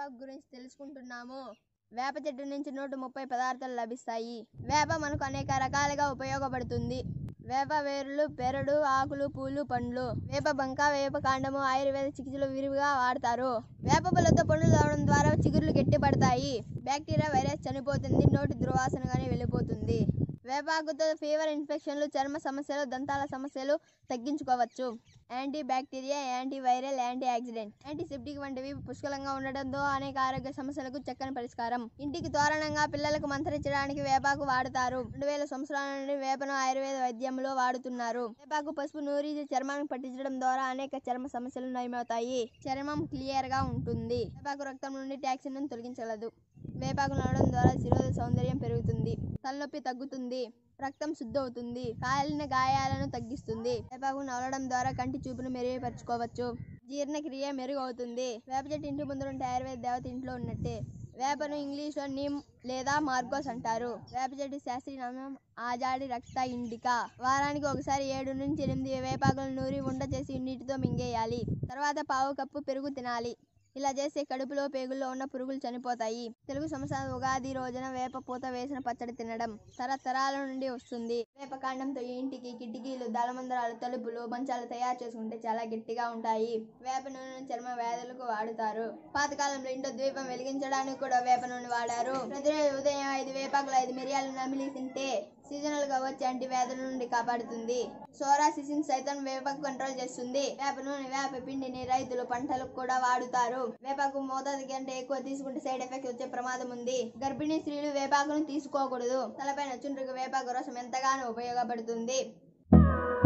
వేపాకు గురించి తెలుసుకుంటున్నాము వేప చెట్టు నుంచి నూట ముప్పై పదార్థాలు లభిస్తాయి వేప మనకు అనేక రకాలుగా ఉపయోగపడుతుంది వేప వేరులు పెరడు ఆకులు పూలు పండ్లు వేప బంక వేప కాండము ఆయుర్వేద చికిత్సలు విరివిగా వాడతారు వేప పుల్లతో పండ్లు తాగడం ద్వారా చిగుర్లు గట్టిపడతాయి బ్యాక్టీరియా వైరస్ చనిపోతుంది నోటి దుర్వాసనగానే వెళ్ళిపోతుంది వేపాకుతో ఫీవర్ ఇన్ఫెక్షన్లు చర్మ సమస్యలు దంతాల సమస్యలు తగ్గించుకోవచ్చు anti bacteria anti viral anti oxidant antiseptic వంటివి పుష్కలంగా ఉండడంతో అనేక ఆరోగ్య సమస్యలకు చక్కని పరిష్కారం ఇంటికి తోరణంగా పిల్లలకు మంత్రించడానికి వేపాకు వాడతారు రెండు వేల సంవత్సరాల నుండి వేపను ఆయుర్వేద వైద్యంలో వాడుతున్నారు వేపాకు పసుపు నూరి చర్మానికి పట్టించడం ద్వారా అనేక చర్మ సమస్యలు నయమవుతాయి చర్మం క్లియర్ గా ఉంటుంది వేపాకు రక్తం నుండి టాక్సిన్ తొలగించగలదు వేపాకు నడవడం ద్వారా శిరోధ సౌందర్యం పెరుగుతుంది తలనొప్పి తగ్గుతుంది రక్తం శుద్ధి అవుతుంది కాలిన గాయాలను తగ్గిస్తుంది వేపాకు నవలడం ద్వారా కంటి చూపును మెరుగుపరుచుకోవచ్చు జీర్ణక్రియ మెరుగు అవుతుంది వేప చెట్టు ఇంటి ముందు ఉంటే ఆయుర్వేద దేవత ఇంట్లో ఉన్నట్టే వేపను ఇంగ్లీష్లో నిమ్ లేదా మార్గోస్ అంటారు వేప చెట్టు శాస్త్రీయ నామం ఆజాడి రక్త ఇండికా వారానికి ఒకసారి ఏడు నుంచి ఎనిమిది వేపాకులు నూరి ఉండ చేసి నీటితో మింగేయాలి తర్వాత పావు కప్పు పెరుగు తినాలి ఇలా చేస్తే కడుపులో పేగుల్లో ఉన్న పురుగులు చనిపోతాయి తెలుగు సంవత్సరం ఉగాది రోజున వేప పూత వేసిన పచ్చడి తినడం తరతరాల నుండి వస్తుంది వేప కాండంతో ఈ ఇంటికి కిటికీలు దళమందరాలు తలుపులు మంచాలు తయారు చేసుకుంటే చాలా గట్టిగా ఉంటాయి వేప నూనెను చర్మ వ్యాధులకు వాడుతారు పాతకాలంలో ఇంట్లో ద్వీపం వెలిగించడానికి కూడా వేప నూనె వాడారు ప్రతిరోజు ఉదయం ఐదు వేపాకులు ఐదు మిరియాలు నమిలి తింటే సీజనల్ గా వచ్చే అంటి వ్యాధుల నుండి కాపాడుతుంది సోరాసిసిన్ సైతం వేపకు కంట్రోల్ చేస్తుంది వేప నూనె వేప పిండిని రైతులు పంటలకు కూడా వాడుతారు వేపాకు మోతాదు కంటే ఎక్కువ తీసుకుంటే సైడ్ ఎఫెక్ట్ వచ్చే ప్రమాదం ఉంది గర్భిణీ స్త్రీలు వేపాకును తీసుకోకూడదు తలపైన చుండ్రుకు వేపాకు రసం ఎంతగానో ఉపయోగపడుతుంది